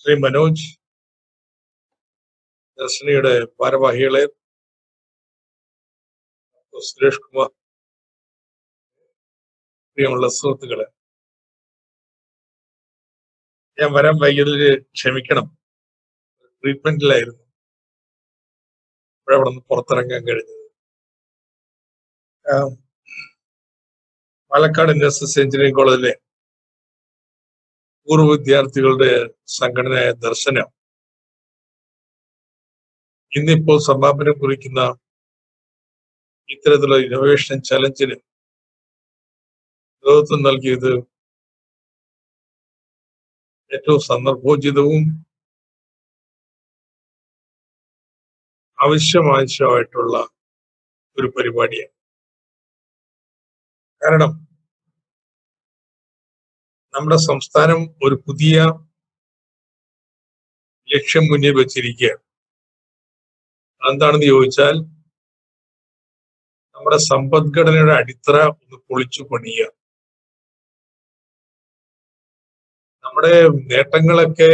ശ്രീ മനോജ് ദർശനയുടെ ഭാരവാഹികളെ സുരേഷ് കുമാർ പ്രിയമുള്ള സുഹൃത്തുക്കളെ ഞാൻ വരാൻ വൈകിയതിൽ ക്ഷമിക്കണം ട്രീറ്റ്മെന്റിലായിരുന്നു ഇവിടെ നിന്ന് പുറത്തിറങ്ങാൻ കഴിഞ്ഞത് ആം, പാലക്കാട് ഇൻഡസ്ട്രീസ് എഞ്ചിനീയറിംഗ് കോളേജിലെ പൂർവ്വ വിദ്യാർത്ഥികളുടെ സംഘടനയായ ദർശനം ഇന്നിപ്പോൾ സമാപനം കുറിക്കുന്ന ഇത്തരത്തിലുള്ള ഇന്നോവേഷൻ ചലഞ്ചിന് നേതൃത്വം നൽകിയത് ഏറ്റവും സന്ദർഭോചിതവും ആവശ്യമാവശ്യമായിട്ടുള്ള ഒരു പരിപാടിയാണ് കാരണം നമ്മുടെ സംസ്ഥാനം ഒരു പുതിയ ലക്ഷ്യം മുന്നിൽ വെച്ചിരിക്കുകയാണ് എന്താണെന്ന് ചോദിച്ചാൽ നമ്മുടെ സമ്പദ്ഘടനയുടെ അടിത്തറ ഒന്ന് പൊളിച്ചു പണിയുക നമ്മുടെ നേട്ടങ്ങളൊക്കെ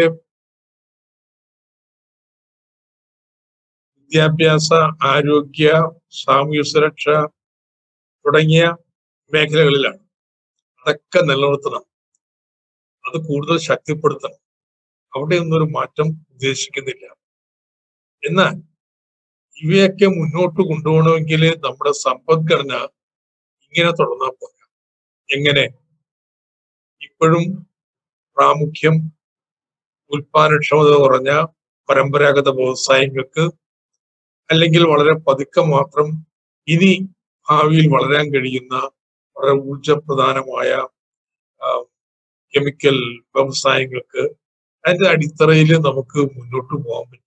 വിദ്യാഭ്യാസ ആരോഗ്യ സാമൂഹ്യ സുരക്ഷ തുടങ്ങിയ മേഖലകളിലാണ് അതൊക്കെ നിലനിർത്തണം അത് കൂടുതൽ ശക്തിപ്പെടുത്തണം അവിടെയൊന്നും ഒരു മാറ്റം ഉദ്ദേശിക്കുന്നില്ല എന്നാൽ ഇവയൊക്കെ മുന്നോട്ട് കൊണ്ടുപോകണമെങ്കിൽ നമ്മുടെ സമ്പദ്ഘടന ഇങ്ങനെ തുടർന്നാൽ പോരാ എങ്ങനെ ഇപ്പോഴും പ്രാമുഖ്യം ഉൽപാദനക്ഷമത കുറഞ്ഞ പരമ്പരാഗത വ്യവസായങ്ങൾക്ക് അല്ലെങ്കിൽ വളരെ പതുക്കെ മാത്രം ഇനി ഭാവിയിൽ വളരാൻ കഴിയുന്ന വളരെ ഊർജപ്രധാനമായ കെമിക്കൽ വ്യവസായങ്ങൾക്ക് അതിന്റെ അടിത്തറയിൽ നമുക്ക് മുന്നോട്ട് പോകാൻ പറ്റും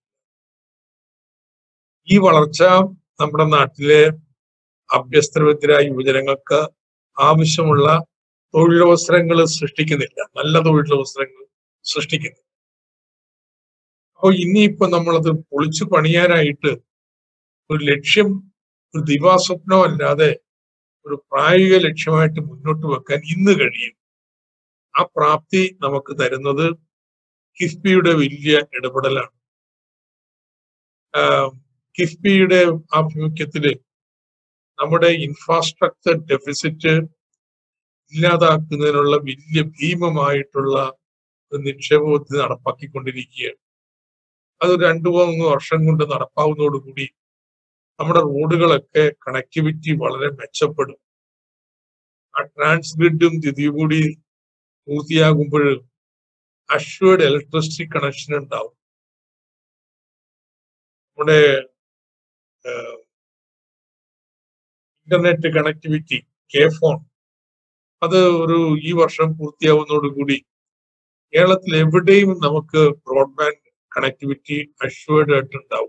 ഈ വളർച്ച നമ്മുടെ നാട്ടിലെ അഭ്യസ്തരവിദ്യരായ യുവജനങ്ങൾക്ക് ആവശ്യമുള്ള തൊഴിലവസരങ്ങൾ സൃഷ്ടിക്കുന്നില്ല നല്ല തൊഴിലവസരങ്ങൾ സൃഷ്ടിക്കുന്നില്ല അപ്പോൾ ഇനിയിപ്പോ നമ്മളത് പൊളിച്ചു പണിയാനായിട്ട് ഒരു ലക്ഷ്യം ഒരു ദിവാസ്വപ്നം അല്ലാതെ ഒരു പ്രായോഗിക ലക്ഷ്യമായിട്ട് മുന്നോട്ട് വെക്കാൻ ഇന്ന് കഴിയും ആ പ്രാപ്തി നമുക്ക് തരുന്നത് കിഫ്ബിയുടെ വലിയ ഇടപെടലാണ് ആഹ് കിഫ്ബിയുടെ ആഭിമുഖ്യത്തില് നമ്മുടെ ഇൻഫ്രാസ്ട്രക്ചർ ഡെഫിസിറ്റ് ഇല്ലാതാക്കുന്നതിനുള്ള വലിയ ഭീമമായിട്ടുള്ള ഒരു നിക്ഷേപ പദ്ധതി നടപ്പാക്കിക്കൊണ്ടിരിക്കുകയാണ് അത് രണ്ടു മൂന്ന് വർഷം കൊണ്ട് നടപ്പാവുന്നതോടുകൂടി നമ്മുടെ റോഡുകളൊക്കെ കണക്ടിവിറ്റി വളരെ മെച്ചപ്പെടും ആ ട്രാൻസ്ഗ്രിഡും ഇതിയും കൂടി പൂർത്തിയാകുമ്പോൾ അഷ്വേർഡ് ഇലക്ട്രിസിറ്റി കണക്ഷൻ ഉണ്ടാവും നമ്മുടെ ഇന്റർനെറ്റ് കണക്ടിവിറ്റി കെ ഫോൺ അത് ഒരു ഈ വർഷം പൂർത്തിയാവുന്നതോടുകൂടി കേരളത്തിൽ എവിടെയും നമുക്ക് ബ്രോഡ്ബാൻഡ് കണക്ടിവിറ്റി അഷ്വേർഡ് ആയിട്ട് ഉണ്ടാവും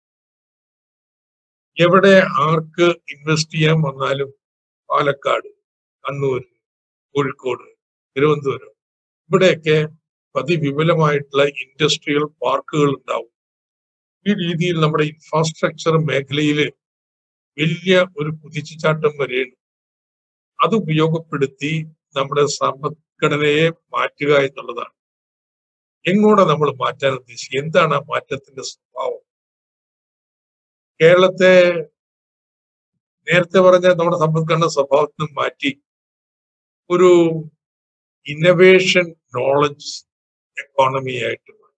എവിടെ ആർക്ക് ഇൻവെസ്റ്റ് ചെയ്യാൻ വന്നാലും പാലക്കാട് കണ്ണൂർ കോഴിക്കോട് തിരുവനന്തപുരം ഇവിടെയൊക്കെ അതിവിപുലമായിട്ടുള്ള ഇൻഡസ്ട്രിയൽ പാർക്കുകൾ ഉണ്ടാവും ഈ രീതിയിൽ നമ്മുടെ ഇൻഫ്രാസ്ട്രക്ചർ മേഖലയിൽ വലിയ ഒരു കുതിച്ചുചാട്ടം വരെയാണ് അത് ഉപയോഗപ്പെടുത്തി നമ്മുടെ സമ്പദ്ഘടനയെ മാറ്റുക എന്നുള്ളതാണ് എങ്ങോട്ടാണ് നമ്മൾ മാറ്റാൻ ഉദ്ദേശിക്കുക എന്താണ് ആ മാറ്റത്തിന്റെ സ്വഭാവം കേരളത്തെ നേരത്തെ പറഞ്ഞ നമ്മുടെ സമ്പദ്ഘടന സ്വഭാവത്തിൽ മാറ്റി ഒരു ഇന്നവേഷൻ നോളജ് എക്കോണമി ആയിട്ട് മാറ്റി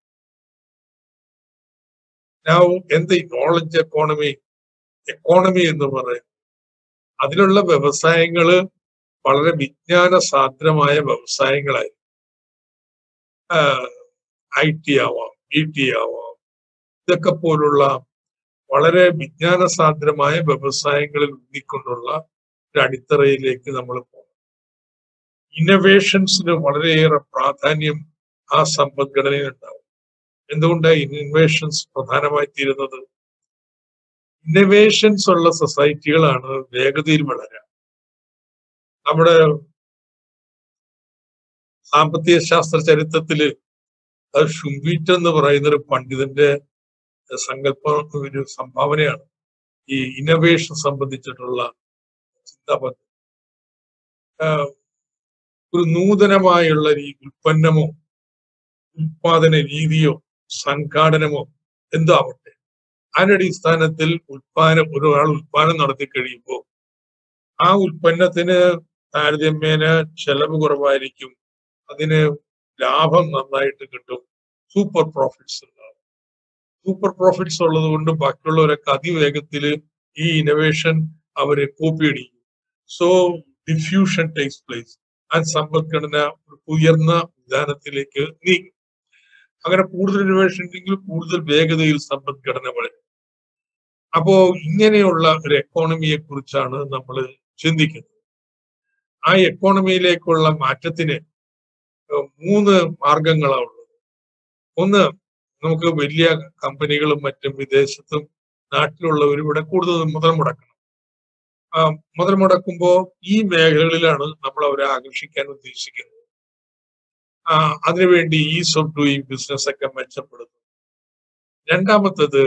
Now, എന്ത് നോളജ് എക്കോണമി എക്കോണമി എന്ന് പറയും അതിലുള്ള വ്യവസായങ്ങള് വളരെ വിജ്ഞാന സാന്ദ്രമായ വ്യവസായങ്ങളായി ഐ ടി ആവാം ബി ടി ആവാം ഇതൊക്കെ പോലുള്ള വളരെ വിജ്ഞാന സാന്ദ്രമായ വ്യവസായങ്ങളിൽ ഊന്നിക്കൊണ്ടുള്ള ഒരു അടിത്തറയിലേക്ക് നമ്മൾ പോകണം ഇന്നവേഷൻസിന് വളരെയേറെ പ്രാധാന്യം ആ സമ്പദ്ഘടനയിൽ ഉണ്ടാവും എന്തുകൊണ്ടാണ് ഇന്നവേഷൻസ് പ്രധാനമായി തീരുന്നത് ഇന്നവേഷൻസ് ഉള്ള സൊസൈറ്റികളാണ് വേഗതയിൽ വളരുക നമ്മുടെ സാമ്പത്തിക ശാസ്ത്ര ചരിത്രത്തില് അത് ഷുംബീറ്റ് എന്ന് പറയുന്ന ഒരു പണ്ഡിതന്റെ സങ്കല്പ ഒരു സംഭാവനയാണ് ഈ ഇന്നവേഷൻ സംബന്ധിച്ചിട്ടുള്ള ചിന്താപദ്ധതി ആഹ് ഒരു നൂതനമായുള്ള ഈ ഉൽപ്പന്നമോ ഉത്പാദന രീതിയോ സംഘാടനമോ എന്തോ ആവട്ടെ അതിന്റെ അടിസ്ഥാനത്തിൽ ഉത്പാദനം ഒരാൾ ഉത്പാദനം നടത്തി കഴിയുമ്പോൾ ആ ഉൽപ്പന്നത്തിന് താരതമ്യേന ചെലവ് കുറവായിരിക്കും അതിന് ലാഭം നന്നായിട്ട് കിട്ടും സൂപ്പർ പ്രോഫിറ്റ്സ് ഉണ്ടാവും സൂപ്പർ പ്രോഫിറ്റ്സ് ഉള്ളത് കൊണ്ട് ബാക്കിയുള്ളവരൊക്കെ അതിവേഗത്തിൽ ഈ ഇന്നോവേഷൻ അവര് കോപ്പി അടിക്കും സോ ഡിഫ്യൂഷൻ ടേക്സ് പ്ലേസ് ആ സമ്പദ്ഘടന ഒരു ഉയർന്ന വിധാനത്തിലേക്ക് നീങ്ങും അങ്ങനെ കൂടുതൽ ഇന്നോവേഷൻ ഉണ്ടെങ്കിൽ കൂടുതൽ വേഗതയിൽ സമ്പദ്ഘടന വളരും അപ്പോ ഇങ്ങനെയുള്ള ഒരു എക്കോണമിയെ കുറിച്ചാണ് നമ്മൾ ചിന്തിക്കുന്നത് ആ എക്കോണമിയിലേക്കുള്ള മാറ്റത്തിന് ഏഹ് മൂന്ന് മാർഗങ്ങളാണ് ഉള്ളത് ഒന്ന് നമുക്ക് വലിയ കമ്പനികളും മറ്റും വിദേശത്തും നാട്ടിലുള്ളവരും ഇവിടെ കൂടുതൽ മുതൽ മുടക്കണം ആ മുതൽ മുടക്കുമ്പോൾ ഈ മേഖലകളിലാണ് നമ്മൾ അവരെ ആകർഷിക്കാൻ ഉദ്ദേശിക്കുന്നത് ആ അതിനുവേണ്ടി ഈസ് ഓഫ് ഡൂയിങ് ബിസിനസ് ഒക്കെ മെച്ചപ്പെടുന്നു രണ്ടാമത്തത്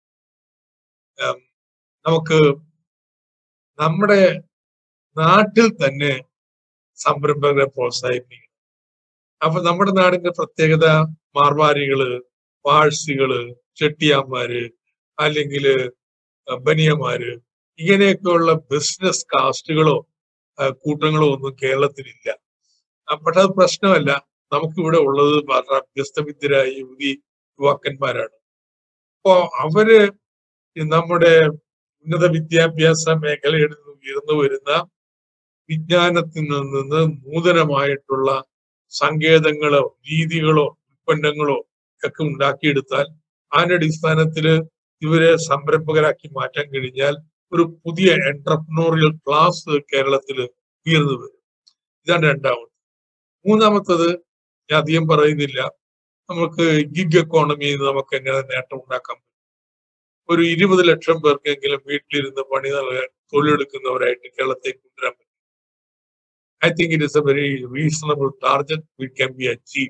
ഉം, നമുക്ക് നമ്മുടെ നാട്ടിൽ തന്നെ സംരംഭകരെ പ്രോത്സാഹിപ്പിക്കണം അപ്പൊ നമ്മുടെ നാടിന്റെ പ്രത്യേകത മാർവാരികള് പാഴ്സികള് ചെട്ടിയാന്മാര് അല്ലെങ്കിൽ ബനിയന്മാര് ഇങ്ങനെയൊക്കെയുള്ള ബിസിനസ് കാസ്റ്റുകളോ ആ, കൂട്ടങ്ങളോ ഒന്നും കേരളത്തിലില്ല ആ, പക്ഷെ അത് പ്രശ്നമല്ല നമുക്കിവിടെ ഉള്ളത് വളരെ അഭ്യസ്തവിദ്യരായ യുവതി യുവാക്കന്മാരാണ് അപ്പോ അവര് ഈ നമ്മുടെ ഉന്നത വിദ്യാഭ്യാസ മേഖലയിൽ നിന്ന് ഉയർന്നു വരുന്ന വിജ്ഞാനത്തിൽ നിന്ന് നൂതനമായിട്ടുള്ള സങ്കേതങ്ങളോ രീതികളോ ഉൽപ്പന്നങ്ങളോ ഒക്കെ ഉണ്ടാക്കിയെടുത്താൽ അതിന്റെ അടിസ്ഥാനത്തില് ഇവരെ സംരംഭകരാക്കി മാറ്റാൻ കഴിഞ്ഞാൽ ഒരു പുതിയ എന്റർപ്രണോറിയൽ ക്ലാസ് കേരളത്തിൽ ഉയർന്നു വരും ഇതാണ് രണ്ടാമത് മൂന്നാമത്തത് ഞാൻ അധികം പറയുന്നില്ല നമുക്ക് ഗിഗ് എക്കോണമിയിൽ നിന്ന് നമുക്ക് എങ്ങനെ നേട്ടം ഉണ്ടാക്കാൻ പറ്റും ഒരു ഇരുപത് ലക്ഷം പേർക്കെങ്കിലും വീട്ടിലിരുന്ന് പണി നൽകാൻ തൊഴിലെടുക്കുന്നവരായിട്ട് കേരളത്തേക്ക് കൊണ്ടുവരാൻ പറ്റും I think it is a very reasonable target we can be achieve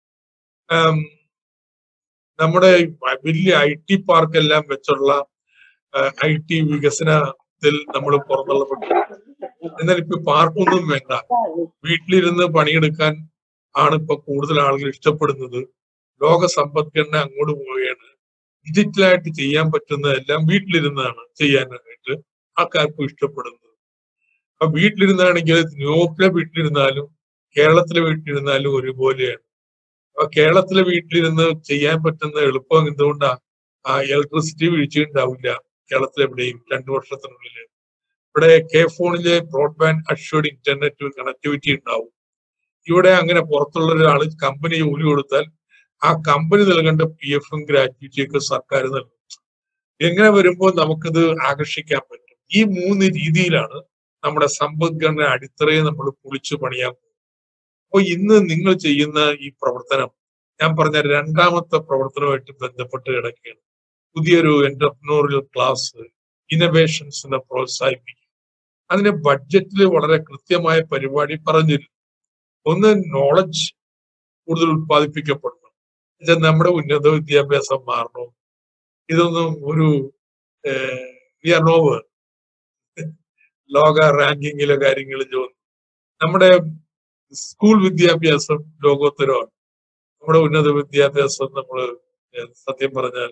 നമ്മുടെ വലിയ ഐ ടി പാർക്ക് എല്ലാം വെച്ചുള്ള ഐ ടി വികസനത്തിൽ നമ്മൾ പുറന്തള്ളപ്പെട്ടു എന്നാൽ ഇപ്പൊ പാർക്കൊന്നും വേണ്ട വീട്ടിലിരുന്ന് പണിയെടുക്കാൻ ആണ് ഇപ്പൊ കൂടുതൽ ആളുകൾ ഇഷ്ടപ്പെടുന്നത് ലോക സമ്പദ്ഘടന അങ്ങോട്ട് പോവുകയാണ് ഡിജിറ്റലായിട്ട് ചെയ്യാൻ പറ്റുന്നതെല്ലാം വീട്ടിലിരുന്നാണ് ചെയ്യാനായിട്ട് ആൾക്കാർക്കും ഇഷ്ടപ്പെടുന്നത് അപ്പൊ വീട്ടിലിരുന്നാണെങ്കിൽ ന്യൂയോർക്കിലെ വീട്ടിലിരുന്നാലും കേരളത്തിലെ വീട്ടിലിരുന്നാലും ഒരുപോലെയാണ് അപ്പൊ കേരളത്തിലെ വീട്ടിലിരുന്ന് ചെയ്യാൻ പറ്റുന്ന എളുപ്പം എന്തുകൊണ്ടാ ആ ഇലക്ട്രിസിറ്റി വീഴ്ചയുണ്ടാവില്ല കേരളത്തിലെവിടെയും രണ്ടു വർഷത്തിനുള്ളിൽ ഇവിടെ കെ ഫോണിലെ ബ്രോഡ്ബാൻഡ് അഷ്വേർഡ് ഇന്റർനെറ്റ് കണക്ടിവിറ്റി ഉണ്ടാവും ഇവിടെ അങ്ങനെ പുറത്തുള്ള ഒരാൾ കമ്പനി ജോലി കൊടുത്താൽ ആ കമ്പനി നൽകേണ്ട പി എഫും ഗ്രാറ്റുവിറ്റി ഒക്കെ സർക്കാർ നൽകും എങ്ങനെ വരുമ്പോൾ നമുക്കിത് ആകർഷിക്കാൻ പറ്റും ഈ മൂന്ന് രീതിയിലാണ് നമ്മുടെ സമ്പദ്ഘടന അടിത്തറയെ നമ്മൾ പൊളിച്ചു പണിയാൻ പോകുന്നത് അപ്പോൾ ഇന്ന് നിങ്ങൾ ചെയ്യുന്ന ഈ പ്രവർത്തനം ഞാൻ പറഞ്ഞ രണ്ടാമത്തെ പ്രവർത്തനവുമായിട്ട് ബന്ധപ്പെട്ട് കിടക്കുകയാണ് പുതിയൊരു എന്റർപ്രണോറിയൽ ക്ലാസ് ഇന്നോവേഷൻസിനെ പ്രോത്സാഹിപ്പിക്കും അതിന് ബഡ്ജറ്റിൽ വളരെ കൃത്യമായ പരിപാടി പറഞ്ഞിരുന്നു ഒന്ന് നോളജ് കൂടുതൽ ഉത്പാദിപ്പിക്കപ്പെടണം എന്നുവെച്ചാൽ നമ്മുടെ ഉന്നത വിദ്യാഭ്യാസം മാറണം ഇതൊന്നും ഒരു വി ആർ നോവർ ലോക റാങ്കിങ്ങിലെ കാര്യങ്ങളിൽ നമ്മുടെ സ്കൂൾ വിദ്യാഭ്യാസം ലോകോത്തരമാണ് നമ്മുടെ ഉന്നത വിദ്യാഭ്യാസം നമ്മൾ സത്യം പറഞ്ഞാൽ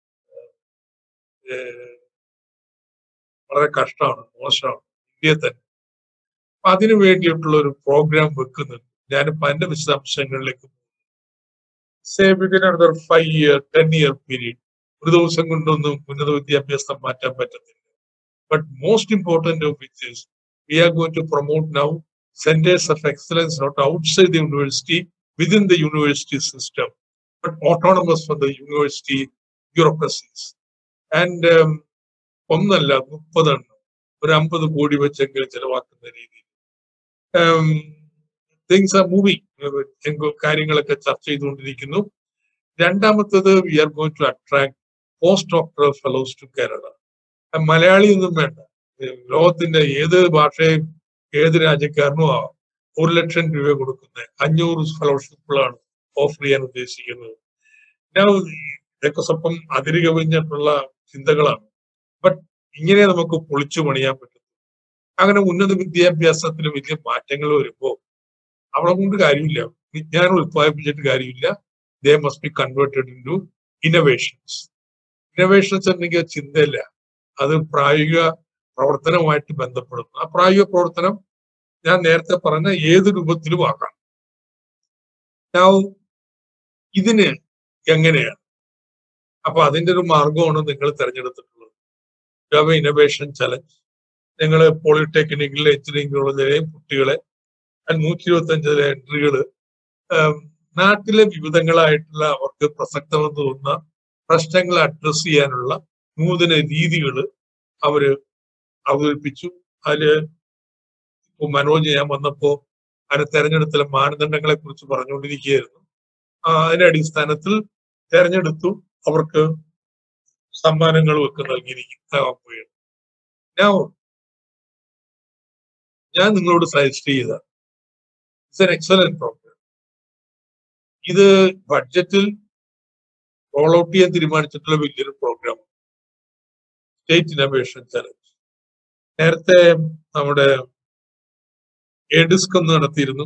ഏഹ്, വളരെ കഷ്ടമാണ് മോശമാണ് ഇന്ത്യയിൽ തന്നെ അപ്പൊ അതിനു വേണ്ടിയിട്ടുള്ള ഒരു പ്രോഗ്രാം വെക്കുന്നുണ്ട് ഞാനിപ്പോ അതിന്റെ വിശദാംശങ്ങളിലേക്ക് say within another five year ten year period ഒരു ദിവസം കൊണ്ടൊന്നും ഉന്നത വിദ്യാഭ്യാസം മാറ്റാൻ പറ്റത്തില്ല but most important of which is we are going to promote now centers of excellence not outside the university, within the university system, but autonomous from the university bureaucracies. And um, ഒന്നല്ല മുപ്പതെണ്ണം ഒരു അമ്പത് കോടി വെച്ചെങ്കിലും ചെലവാക്കുന്ന രീതിയിൽ things are moving കാര്യങ്ങളൊക്കെ ചർച്ച ചെയ്തുകൊണ്ടിരിക്കുന്നു രണ്ടാമത്തത് we are going to attract post doctor fellows to Kerala Malayali ഒന്നും വേണ്ട ഏഹ് ലോകത്തിന്റെ ഏത് ഭാഷയും ഏത് രാജ്യക്കാരനും ആവാം ഒരു ലക്ഷം രൂപ കൊടുക്കുന്നത് അഞ്ഞൂറ് ഫെലോഷിപ്പുകളാണ് ഓഫർ ചെയ്യാൻ ഉദ്ദേശിക്കുന്നത് Now, ഇതൊക്കെ സ്വപ്പം അതിര് കവിഞ്ഞിട്ടുള്ള ചിന്തകളാണ് ബട്ട് ഇങ്ങനെ നമുക്ക് പൊളിച്ചു പണിയാൻ പറ്റും അങ്ങനെ ഉന്നത വിദ്യാഭ്യാസത്തിൽ വലിയ മാറ്റങ്ങൾ വരുമ്പോൾ അവളെ കൊണ്ട് കാര്യമില്ല വിജ്ഞാനം ഉത്പാദിപ്പിച്ചിട്ട് കാര്യമില്ല they must be converted into innovations innovations ഉണ്ടെങ്കിൽ ചിന്തയില്ല അത് പ്രായോഗിക പ്രവർത്തനവുമായിട്ട് ബന്ധപ്പെടുന്നു ആ പ്രായോഗിക പ്രവർത്തനം ഞാൻ നേരത്തെ പറഞ്ഞ ഏത് രൂപത്തിലും ആക്കാം Now, ഇതിന് എങ്ങനെയാണ് അപ്പൊ അതിന്റെ ഒരു മാർഗമാണ് നിങ്ങൾ തിരഞ്ഞെടുത്തിട്ടുള്ളത് ജാവ ഇന്നോവേഷൻ ചലഞ്ച് നിങ്ങൾ പോളിടെക്നിക്കിലെ എഞ്ചിനീയറിംഗിലുള്ളതിലെയും കുട്ടികളെ നൂറ്റി ഇരുപത്തി അഞ്ചിലെ എൻട്രികള് നാട്ടിലെ വിവിധങ്ങളായിട്ടുള്ള അവർക്ക് പ്രസക്തമെന്ന് തോന്നുന്ന പ്രശ്നങ്ങൾ അഡ്രസ് ചെയ്യാനുള്ള നൂതന രീതികൾ അവര് അവതരിപ്പിച്ചു അതില് ഇപ്പൊ മനോജ് ഞാൻ വന്നപ്പോ അതിന് തെരഞ്ഞെടുത്തിലെ മാനദണ്ഡങ്ങളെ കുറിച്ച് പറഞ്ഞുകൊണ്ടിരിക്കുകയായിരുന്നു ആ, അതിന്റെ അടിസ്ഥാനത്തിൽ തെരഞ്ഞെടുത്തു അവർക്ക് സമ്മാനങ്ങളും ഒക്കെ നൽകിയിരിക്കുകയാണ് ഞാൻ ഞാൻ നിങ്ങളോട് സജസ്റ്റ് ചെയ്ത ഇറ്റ്സ് എൻ എക്സലന്റ് പ്രോഗ്രാം ഇത് ബഡ്ജറ്റിൽ റോൾ ഔട്ട് ചെയ്യാൻ തീരുമാനിച്ചിട്ടുള്ള വലിയൊരു പ്രോഗ്രാം സ്റ്റേറ്റ് ഇന്നോവേഷൻ ചലഞ്ച് നേരത്തെ നമ്മുടെ എഡിസ്ക് ഒന്ന് നടത്തിയിരുന്നു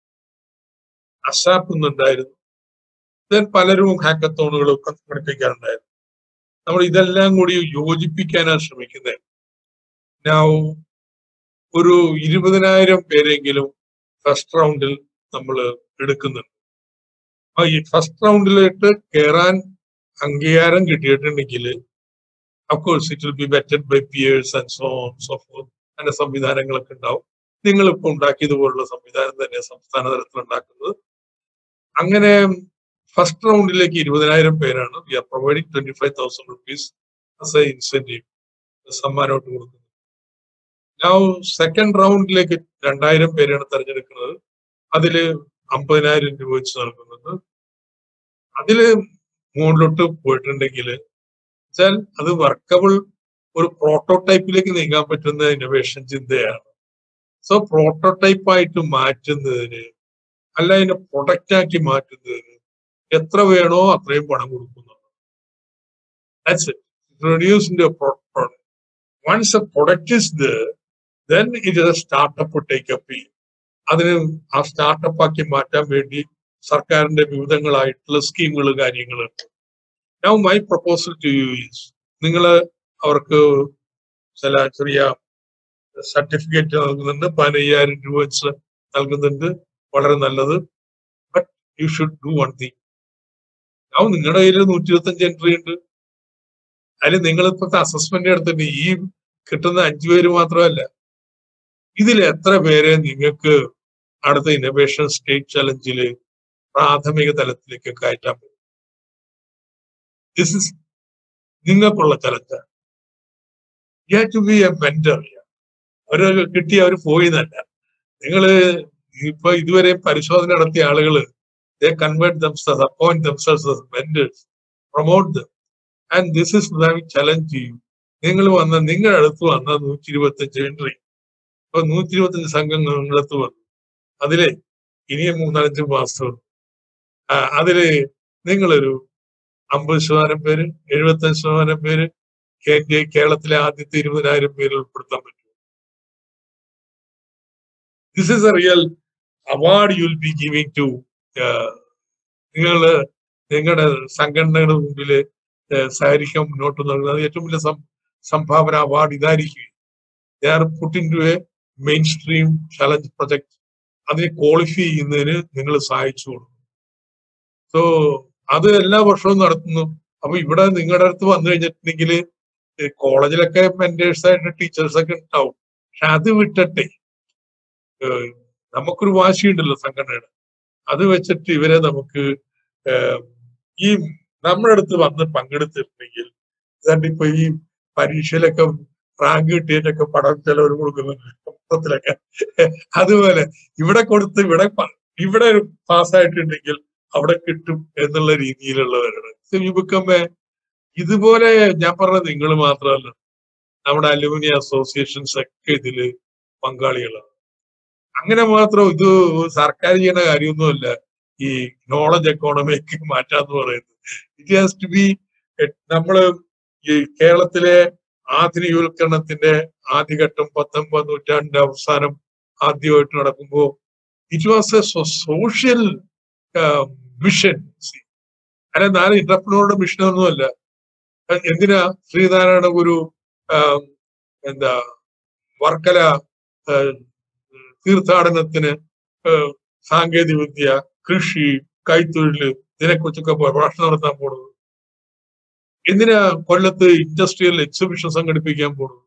അസാപ്പ് ഒന്നുണ്ടായിരുന്നു ദെൻ പലരും ഹാക്കത്തോണുകളൊക്കെ സംഘടിപ്പിക്കാറുണ്ടായിരുന്നു നമ്മൾ ഇതെല്ലാം കൂടി യോജിപ്പിക്കാനാണ് ശ്രമിക്കുന്നത് Now, ഒരു ഇരുപതിനായിരം പേരെങ്കിലും ഫസ്റ്റ് റൗണ്ടിൽ നമ്മൾ എടുക്കുന്നുണ്ട് ആ ഈ ഫസ്റ്റ് റൗണ്ടിലേക്ക് കയറാൻ അംഗീകാരം കിട്ടിയിട്ടുണ്ടെങ്കിൽ of course it will be vetted by peers and so on so forth അങ്ങനെ സംവിധാനങ്ങളൊക്കെ ഉണ്ടാവും നിങ്ങൾ ഇപ്പൊ ഉണ്ടാക്കിയതുപോലുള്ള സംവിധാനം തന്നെ സംസ്ഥാന തലത്തിൽ ഉണ്ടാക്കുന്നത് അങ്ങനെ ഫസ്റ്റ് റൗണ്ടിലേക്ക് ഇരുപതിനായിരം പേരാണ് we are providing twenty five thousand rupees as a incentive സമ്മാനമായിട്ട് കൊടുക്കുന്നത് ഞാൻ സെക്കൻഡ് റൗണ്ടിലേക്ക് രണ്ടായിരം പേരാണ് തെരഞ്ഞെടുക്കുന്നത് അതില് അമ്പതിനായിരം രൂപ വെച്ച് നൽകുന്നുണ്ട് അതില് മുകളിലോട്ട് പോയിട്ടുണ്ടെങ്കിൽ വെച്ചാൽ അത് വർക്കബിൾ ഒരു പ്രോട്ടോടൈപ്പിലേക്ക് നീങ്ങാൻ പറ്റുന്ന ഇന്നോവേഷൻ ചിന്തയാണ് സോ പ്രോട്ടോടൈപ്പ് ആയിട്ട് മാറ്റുന്നതിന് അല്ല അതിനെ പ്രൊഡക്റ്റ് ആക്കി മാറ്റുന്നതിന് എത്ര വേണോ അത്രയും പണം കൊടുക്കുന്നുണ്ട് That's it. Reduce into a pro- product. Once a product is there, then it is a startup to take up. അതിന് ആ സ്റ്റാർട്ടപ്പ് ആക്കി മാറ്റാൻ വേണ്ടി സർക്കാരിന്റെ വിവിധങ്ങളായിട്ടുള്ള സ്കീമുകൾ കാര്യങ്ങളുണ്ട് now my proposal to you is നിങ്ങൾ അവർക്ക് ചില ചെറിയ സർട്ടിഫിക്കറ്റ് നൽകുന്നുണ്ട് പതിനയ്യായിരം രൂപ വെച്ച് നൽകുന്നുണ്ട് വളരെ നല്ലത് but you should do one thing now നിങ്ങളുടെ കയ്യിൽ നൂറ്റി ഇരുപത്തഞ്ച് എൻട്രി ഉണ്ട് അതിൽ നിങ്ങൾ ഇപ്പോഴത്തെ അസസ്മെന്റ് എടുത്തിട്ട് ഈ കിട്ടുന്ന അഞ്ചു പേര് മാത്രമല്ല ഇതിൽ എത്ര പേരെ നിങ്ങൾക്ക് അടുത്ത ഇന്നോവേഷൻ സ്റ്റേറ്റ് ചലഞ്ചിൽ പ്രാഥമിക തലത്തിലേക്ക് കയറ്റാൻ പറ്റും ദിസ് ഇസ് നിങ്ങൾക്കുള്ള ചലഞ്ചാണ് you to be a mentor അവര് കിട്ടിയ അവർ പോയിന്നല്ല നിങ്ങള് ഇപ്പൊ ഇതുവരെ പരിശോധന നടത്തിയ ആളുകള് they convert themselves appoint themselves mentors promote them and this is challenge ചെയ്യും നിങ്ങൾ വന്ന നിങ്ങളുടെ അടുത്ത് വന്ന നൂറ്റി ഇരുപത്തി അഞ്ച് എൻട്രി ഇപ്പൊ നൂറ്റി ഇരുപത്തി അഞ്ച് സംഘം നിങ്ങളുടെ അടുത്ത് വന്നു അതിലെ ഇനിയും മൂന്നാലഞ്ച് മാസം അതില് നിങ്ങളൊരു അമ്പത് ശതമാനം പേര് എഴുപത്തഞ്ച് ശതമാനം പേര് കേ- കേരളത്തിലെ ആദ്യത്തെ ഇരുപതിനായിരം പേര് ഉൾപ്പെടുത്താൻ പറ്റും this is a real award you will be giving to നിങ്ങള് നിങ്ങളുടെ സംഘടനകളുടെ മുമ്പില് ഏഹ് സഹകരിക്കാൻ മുന്നോട്ട് നൽകുന്നത് ഏറ്റവും വലിയ സം- സംഭാവന അവാർഡ് ഇതായിരിക്കും they are putting to a mainstream challenge project അതിനെ ക്വാളിഫൈ ചെയ്യുന്നതിന് നിങ്ങൾ സഹായിച്ചു കൊടുക്കും സോ അത് എല്ലാ വർഷവും നടത്തുന്നു അപ്പൊ ഇവിടെ നിങ്ങളുടെ അടുത്ത് വന്നു കഴിഞ്ഞിട്ടുണ്ടെങ്കിൽ കോളേജിലൊക്കെ മെന്റേഴ്സ് ആയിട്ട് ടീച്ചേഴ്സ് ഒക്കെ ഉണ്ടാവും പക്ഷെ അത് വിട്ടിട്ടെ ഏഹ് നമുക്കൊരു വാശിയുണ്ടല്ലോ സംഘടനയുടെ അത് വെച്ചിട്ട് ഇവരെ നമുക്ക് ഏഹ് ഈ നമ്മുടെ അടുത്ത് വന്ന് പങ്കെടുത്തിട്ടുണ്ടെങ്കിൽ ഇതാണ്ട് ഇപ്പൊ ഈ പരീക്ഷയിലൊക്കെ റാങ്ക് കിട്ടിയിട്ടൊക്കെ പഠന ചെലവർ കൊടുക്കുന്നുണ്ട് മൊത്തത്തിലൊക്കെ അതുപോലെ ഇവിടെ കൊടുത്ത് ഇവിടെ പ- ഇവിടെ പാസ്സായിട്ടുണ്ടെങ്കിൽ അവിടെ കിട്ടും എന്നുള്ള രീതിയിലുള്ളവരാണ് യു ബിക്കം എ ഇതുപോലെ ഞാൻ പറഞ്ഞ നിങ്ങൾ മാത്രമല്ല നമ്മുടെ അലുമിനി അസോസിയേഷൻസ് ഒക്കെ ഇതില് പങ്കാളികളാണ് അങ്ങനെ മാത്രം ഇത് സർക്കാർ ചെയ്യുന്ന കാര്യമൊന്നുമല്ല ഈ നോളജ് എക്കോണമിക്ക് മാറ്റാന്ന് പറയുന്നത് ഇറ്റ് ഹാസ് ടു ബി നമ്മള് ഈ കേരളത്തിലെ ആധുനികവൽക്കരണത്തിന്റെ ആദ്യഘട്ടം പത്തൊമ്പത് നൂറ്റാണ്ടിന്റെ അവസാനം ആദ്യമായിട്ട് നടക്കുമ്പോൾ it was a social vision അല്ല ഞാൻ ഇന്റർപ്രണറുടെ മിഷനൊന്നുമല്ല എന്തിനാ ശ്രീനാരായണ ഗുരു ആം, എന്താ വർക്കല ആ, തീർത്ഥാടനത്തിന് ആ, സാങ്കേതിക വിദ്യ കൃഷി കൈത്തൊഴില് ഇതിനെക്കുറിച്ചൊക്കെ പ്രഭാഷണം നടത്താൻ പോണത് എന്തിനാ കൊല്ലത്ത് ഇൻഡസ്ട്രിയൽ എക്സിബിഷൻ സംഘടിപ്പിക്കാൻ പോണത്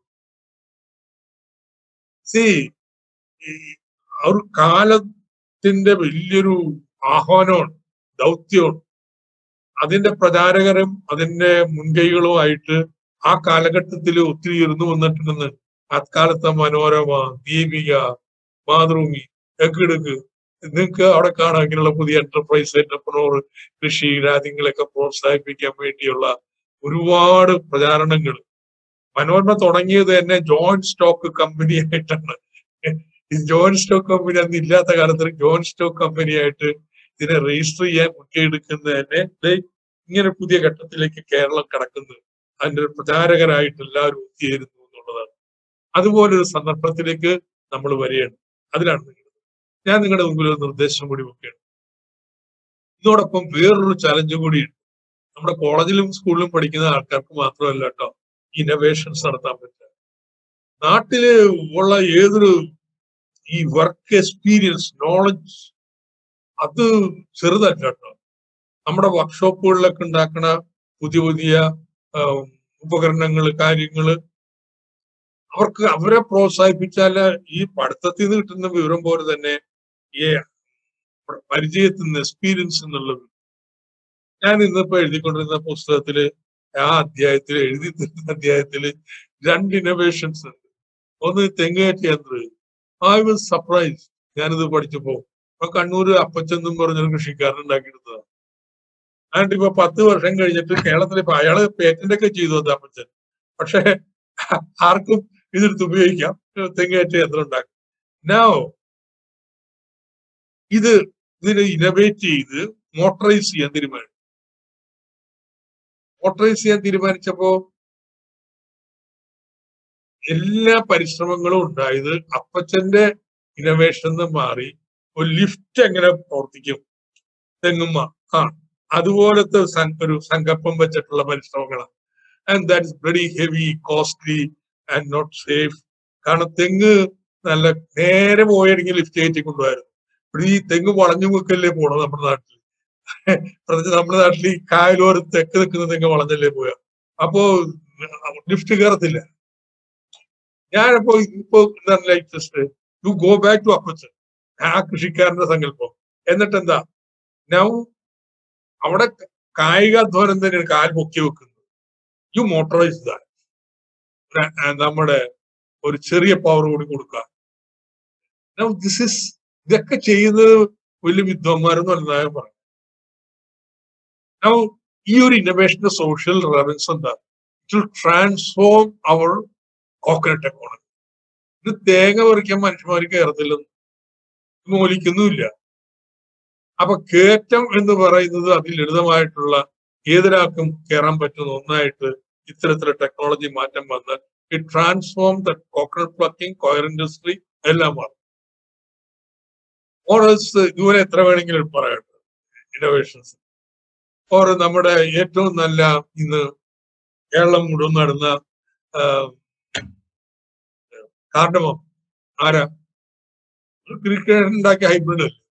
സി ഒരു കാലത്തിന്റെ വലിയൊരു ആഹ്വാനമാണ് ദൗത്യമാണ് അതിന്റെ പ്രചാരകരും അതിന്റെ മുൻകൈകളുമായിട്ട് ആ കാലഘട്ടത്തിൽ ഒത്തിരി ഇരുന്നു വന്നിട്ടുണ്ടെന്ന് അക്കാലത്തെ മനോരമ ദീപിക മാതൃഭൂമി ഒക്കെ എടുക്ക് നിങ്ങൾക്ക് അവിടെ കാണാം ഇങ്ങനെയുള്ള പുതിയ എന്റർപ്രൈസ് എന്റർപ്രണോർ കൃഷി രാജ്യങ്ങളൊക്കെ പ്രോത്സാഹിപ്പിക്കാൻ വേണ്ടിയുള്ള ഒരുപാട് പ്രചാരണങ്ങൾ മനോരമ തുടങ്ങിയത് തന്നെ ജോയിന്റ് സ്റ്റോക്ക് കമ്പനി ആയിട്ടാണ് ഈ ജോയിന്റ് സ്റ്റോക്ക് കമ്പനി അന്ന് ഇല്ലാത്ത കാലത്ത് ജോയിന്റ് സ്റ്റോക്ക് കമ്പനി ആയിട്ട് ഇതിനെ രജിസ്റ്റർ ചെയ്യാൻ മുൻകൈ എടുക്കുന്നത് തന്നെ ദേ ഇങ്ങനെ പുതിയ ഘട്ടത്തിലേക്ക് കേരളം കടക്കുന്നത് അതിന്റെ ഒരു പ്രചാരകരായിട്ട് എല്ലാവരും ഒത്തുചേരുന്നു എന്നുള്ളതാണ് അതുപോലെ ഒരു സന്ദർഭത്തിലേക്ക് നമ്മൾ വരികയാണ് അതിലാണ് നിങ്ങൾ ഞാൻ നിങ്ങളുടെ മുമ്പിൽ ഒരു നിർദ്ദേശം കൂടി വെക്കുകയാണ് ഇതോടൊപ്പം വേറൊരു ചലഞ്ച് കൂടിയുണ്ട് നമ്മുടെ കോളേജിലും സ്കൂളിലും പഠിക്കുന്ന ആൾക്കാർക്ക് മാത്രമല്ല കേട്ടോ ഇന്നോവേഷൻസ് നടത്താൻ പറ്റുക നാട്ടില് ഉള്ള ഏതൊരു ഈ വർക്ക് എക്സ്പീരിയൻസ് നോളജ് അത് ചെറുതല്ല കേട്ടോ നമ്മുടെ വർക്ക്ഷോപ്പുകളിലൊക്കെ ഉണ്ടാക്കുന്ന പുതിയ പുതിയ ഉപകരണങ്ങൾ കാര്യങ്ങള് അവർക്ക് അവരെ പ്രോത്സാഹിപ്പിച്ചാല് ഈ പഠിത്തത്തിൽ നിന്ന് കിട്ടുന്ന വിവരം പോലെ തന്നെ ഈ പരിചയത്തിൽ നിന്ന് എക്സ്പീരിയൻസ് എന്നുള്ളത് ഞാൻ ഇന്നിപ്പോ എഴുതിക്കൊണ്ടിരുന്ന പുസ്തകത്തില് ആ അധ്യായത്തിൽ എഴുതി തരുന്ന അധ്യായത്തില് രണ്ട് ഇന്നോവേഷൻസ് ഉണ്ട് ഒന്ന് തെങ്ങേറ്റ യന്ത്രം ഐ വാസ് സർപ്രൈസ് ഞാനിത് പഠിച്ചപ്പോ ഇപ്പൊ കണ്ണൂര് അപ്പച്ചെന്നും പറഞ്ഞൊരു കൃഷിക്കാരൻ ഉണ്ടാക്കിയെടുത്തതാണ് എന്നിട്ട് ഇപ്പൊ പത്ത് വർഷം കഴിഞ്ഞിട്ട് കേരളത്തിൽ ഇപ്പൊ അയാള് പേറ്റന്റ് ഒക്കെ ചെയ്തു അത് അപ്പച്ചൻ പക്ഷെ ആർക്കും ഇതെടുത്ത് ഉപയോഗിക്കാം തെങ്ങേറ്റ യന്ത്രം ഉണ്ടാക്കും നോ ഇത് ഇതിനെ ഇനോവേറ്റ് ചെയ്ത് മോട്ടറൈസ് ചെയ്യാൻ തീരുമാനിച്ചു മോട്ടറൈസ് ചെയ്യാൻ തീരുമാനിച്ചപ്പോ എല്ലാ പരിശ്രമങ്ങളും ഉണ്ടായത് അപ്പച്ചന്റെ ഇനോവേഷൻ നിന്ന് മാറി ഒരു ലിഫ്റ്റ് എങ്ങനെ പ്രവർത്തിക്കും തെങ്ങുമ്മ ആ അതുപോലത്തെ സം- ഒരു സങ്കല്പം വെച്ചിട്ടുള്ള പരിശ്രമങ്ങളാണ് and that is very heavy costly and not safe കാരണം തെങ്ങ് നല്ല നേരെ പോയാണെങ്കിൽ ലിഫ്റ്റ് കയറ്റി കൊണ്ടുപോയിരുന്നു ഇവിടെ ഈ തെങ്ങ് വളഞ്ഞു മുക്കല്ലേ പോണത് നമ്മുടെ നാട്ടിൽ പ്രത്യേകിച്ച് നമ്മുടെ നാട്ടിൽ ഈ കായലോര തെക്ക് നിൽക്കുന്ന തെങ്ങ് വളഞ്ഞല്ലേ പോയ അപ്പോ ലിഫ്റ്റ് കയറത്തില്ല ഞാനിപ്പോ ഇപ്പോ എന്താണ് like just you go back to അപ്പച്ചൻ ആ കൃഷിക്കാരന്റെ സങ്കല്പം എന്നിട്ട് എന്താ നൗ അവിടെ കായികാധ്വാനം തന്നെയാണ് കാൽ പൊക്കി വെക്കുന്നത് യു മോട്ടറൈസ് ദാറ്റ് നമ്മുടെ ഒരു ചെറിയ പവർ കൂടി കൊടുക്കുക Now this is ഇതൊക്കെ ചെയ്യുന്നത് വലിയ വിദ്വാന്മാരൊന്നും അല്ല ഞാൻ പറഞ്ഞു Now ഈ ഒരു ഇന്നോവേഷന്റെ സോഷ്യൽ റെലവൻസ് എന്താ it will transform our coconut economy ഇത് തേങ്ങ പറിക്കാൻ മനുഷ്യന്മാർ കയറത്തില്ലെന്ന് മൂലിക്കുന്നുമില്ല അപ്പൊ കയറ്റം എന്ന് പറയുന്നത് അതിൽ ലളിതമായിട്ടുള്ള ഏതൊരാൾക്കും കയറാൻ പറ്റുന്ന ഒന്നായിട്ട് ഇത്തരത്തിലുള്ള ടെക്നോളജി മാറ്റം വന്ന് it transform the coconut plucking coir industry എല്ലാം മാറും ഓർഡേഴ്സ് ഇതുവരെ എത്ര വേണമെങ്കിലും പറയട്ടെ ഇന്നോവേഷൻസ് ഓർ നമ്മുടെ ഏറ്റവും നല്ല ഇന്ന് കേരളം മുഴുവൻ നടന്ന കാർഡമം ആരാ ക്രിക്കറ്റ് ഉണ്ടാക്കിയ ഹൈബ്രിഡ് അല്ലേ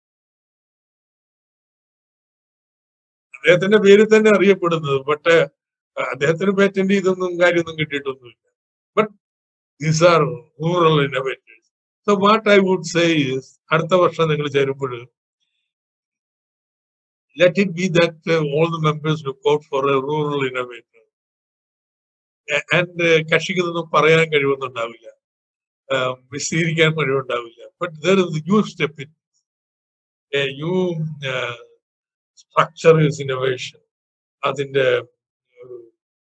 അദ്ദേഹത്തിന്റെ പേരിൽ തന്നെ അറിയപ്പെടുന്നത് ബട്ട് അദ്ദേഹത്തിന് പേറ്റന്റ് ചെയ്തൊന്നും കാര്യമൊന്നും കിട്ടിയിട്ടൊന്നുമില്ല but these are rural innovators so what I would say is അടുത്ത വർഷം നിങ്ങൾ ചേരുമ്പോൾ let it be that uh, all the members look out for a rural innovator. A- And uh, കക്ഷിക്ക് ഇതൊന്നും പറയാൻ കഴിവൊന്നുണ്ടാവില്ല ആഹ് വിശദീകരിക്കാൻ കഴിവുണ്ടാവില്ല but there is you step in you structure is innovation അതിന്റെ ഒരു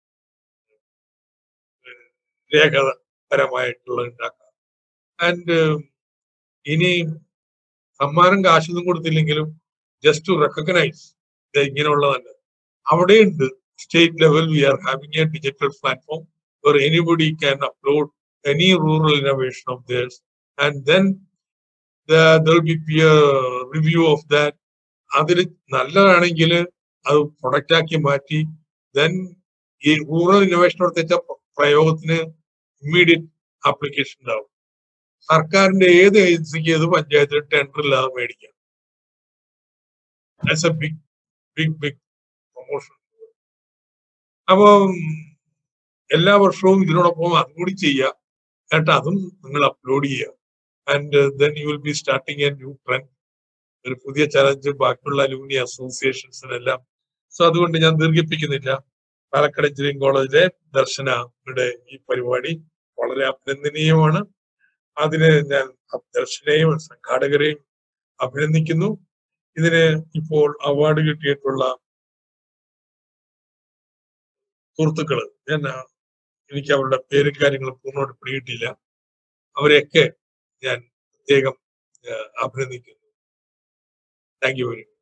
രേഖപരമായിട്ടുള്ള ഉണ്ടാക്കാം ആൻഡ് ഇനി സമ്മാനം കാശൊന്നും കൊടുത്തില്ലെങ്കിലും ജസ്റ്റ് ടു റെക്കഗ്നൈസ് ഇങ്ങനെയുള്ളതല്ല അവിടെയുണ്ട് state level we are having a digital platform where anybody can upload any rural innovation of theirs and then there will be peer review of that അതിൽ നല്ലതാണെങ്കിൽ അത് പ്രൊഡക്റ്റ് ആക്കി മാറ്റി ദെൻ ഈ rural innovation എടുത്ത പ്രയോഗത്തിന് immediate application ഉണ്ടാവും സർക്കാരിന്റെ ഏത് ഏജൻസിക്ക് ഏത് പഞ്ചായത്തിൽ ടെൻഡർ ഇല്ലാതെ മേടിക്കാം that's a big big big promotion അപ്പം എല്ലാ വർഷവും ഇതിനോടൊപ്പം അതും കൂടി ചെയ്യുക എന്നിട്ട് അതും നിങ്ങൾ അപ്ലോഡ് ചെയ്യുക and then you will be starting a new trend ഒരു പുതിയ ചലഞ്ച് ബാക്കിയുള്ള അലൂമിനി അസോസിയേഷൻസിനെല്ലാം സോ അതുകൊണ്ട് ഞാൻ ദീർഘിപ്പിക്കുന്നില്ല പാലക്കാട് എഞ്ചിനീയറിംഗ് കോളേജിലെ ദർശനയുടെ ഈ പരിപാടി വളരെ അഭിനന്ദനീയമാണ് അതിന് ഞാൻ ദർശനയും സംഘാടകരെയും അഭിനന്ദിക്കുന്നു ഇതിന് ഇപ്പോൾ അവാർഡ് കിട്ടിയിട്ടുള്ള സുഹൃത്തുക്കള് ഞാൻ ആ, എനിക്ക് അവരുടെ പേരും കാര്യങ്ങളും പൂർണ്ണമായിട്ട് പിടികിട്ടില്ല അവരെയൊക്കെ ഞാൻ പ്രത്യേകം ആ, അഭിനന്ദിക്കുന്നു താങ്ക് യു വെരി മച്ച്